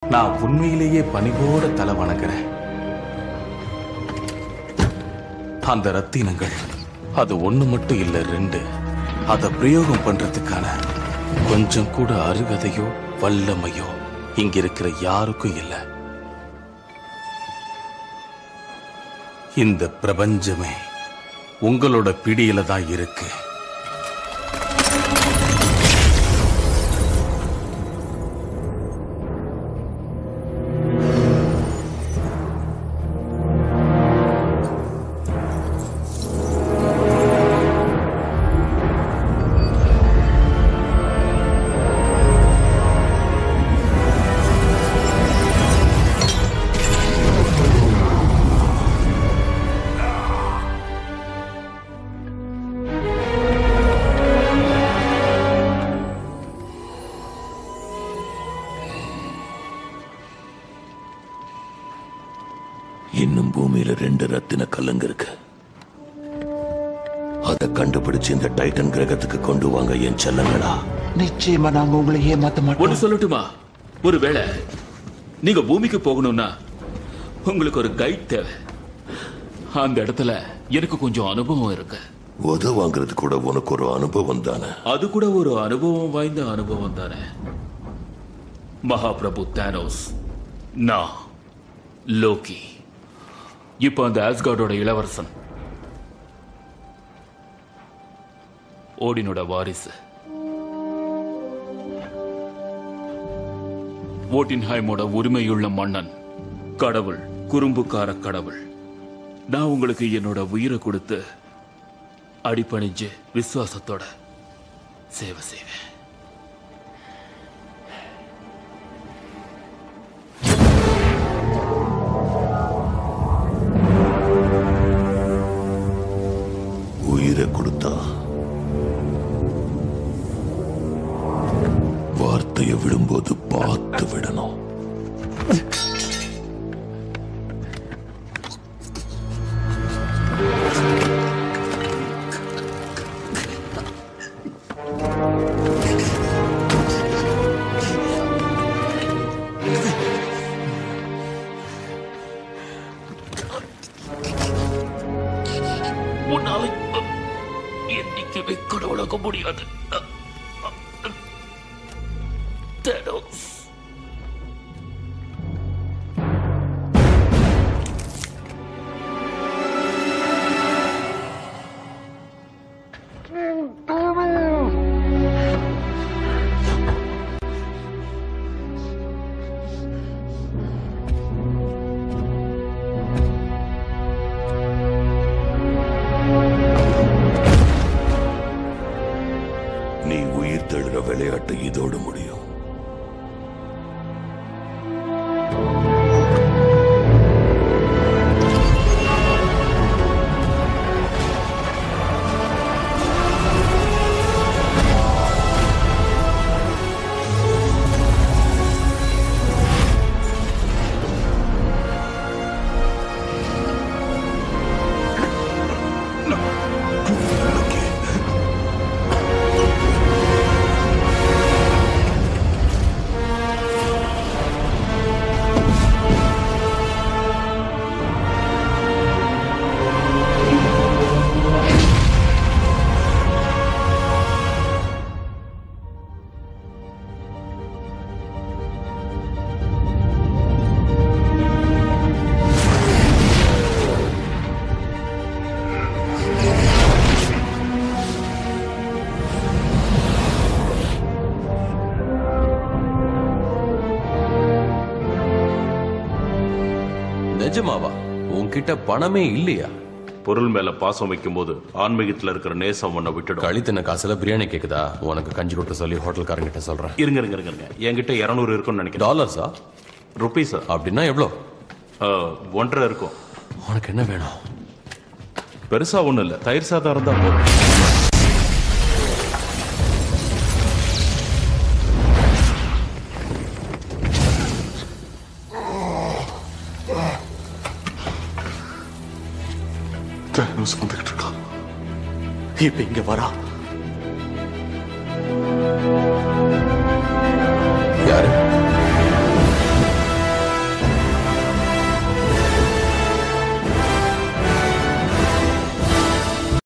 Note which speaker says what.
Speaker 1: நான் உண்மையிலேயே பணிவோட தலை வணங்குறேன் அந்த ரத்தினங்கள் அது ஒண்ணு மட்டும் இல்ல ரெண்டு அதை பிரயோகம் பண்றதுக்கான கொஞ்சம் கூட அருகதையோ வல்லமையோ இங்க இருக்கிற யாருக்கும் இல்ல இந்த பிரபஞ்சமே உங்களோட பிடியில தான் இருக்கு
Speaker 2: இன்னும் பூமியில ரெண்டு ரத்தின கல்லுங்க இருக்கு அதை கண்டுபிடிச்சு இந்த டைட்டன் கிரகத்துக்கு கொண்டு வாங்க என் செல்லங்களா
Speaker 3: நிச்சயமா நாங்க உங்களை ஏமாத்த மாட்டோம்
Speaker 4: ஒண்ணு சொல்லட்டுமா ஒருவேளை நீங்க பூமிக்கு போகணும்னா உங்களுக்கு ஒரு கைட் தேவை அந்த இடத்துல எனக்கு கொஞ்சம் அனுபவம் இருக்கு
Speaker 2: உத வாங்குறது கூட உனக்கு ஒரு அனுபவம் தானே
Speaker 4: அது கூட ஒரு அனுபவம் வாய்ந்த அனுபவம் தானே மகாபிரபு தானோஸ் நான் லோகி இப்போ அந்த ஆஸ்கார்டோட இளவரசன் ஓடினோட வாரிசு ஓட்டின்ஹைமோட உரிமையுள்ள மன்னன் கடவுள் குறும்புக்கார கடவுள் நான் உங்களுக்கு என்னோட உயிரை கொடுத்து அடிபணிஞ்சு விசுவாசத்தோட சேவை செய்வேன்
Speaker 2: உயிரை கொடுத்தா வார்த்தையை விடும்போது பார்த்து விடணும்
Speaker 4: உன்னால என்னைக்குமே கடவுளாக முடியாது தேனோஸ்
Speaker 2: நீ உயிர் தழுற விளையாட்டு இதோடு முடியும்
Speaker 5: நிஜமாவா உன்கிட்ட பணமே இல்லையா
Speaker 6: பொருள் மேல பாசம் வைக்கும்போது ஆன்மீகத்துல இருக்கிற நேசம் உன்னை விட்டுடும்
Speaker 5: கழித்தின காசுல பிரியாணி கேக்குதா உனக்கு கஞ்சி கொடுக்க சொல்லி ஹோட்டல்காரங்கிட்ட சொல்றேன்
Speaker 6: இருங்க இருங்க இருங்க, இருங்க என்கிட்ட இருநூறு இருக்கும்னு நினைக்கிறேன்
Speaker 5: டாலர்ஸா
Speaker 6: ருபீஸ்
Speaker 5: அப்படின்னா எவ்வளோ
Speaker 6: ஒன்றரை இருக்கும்
Speaker 5: உனக்கு என்ன வேணும்
Speaker 6: பெருசா ஒண்ணும் இல்ல தயிர் சாதம் இருந்தா போதும்
Speaker 3: தேனோஸ் வந்துகிட்டு இருக்கான் இப்ப இங்க வரா
Speaker 5: யாரு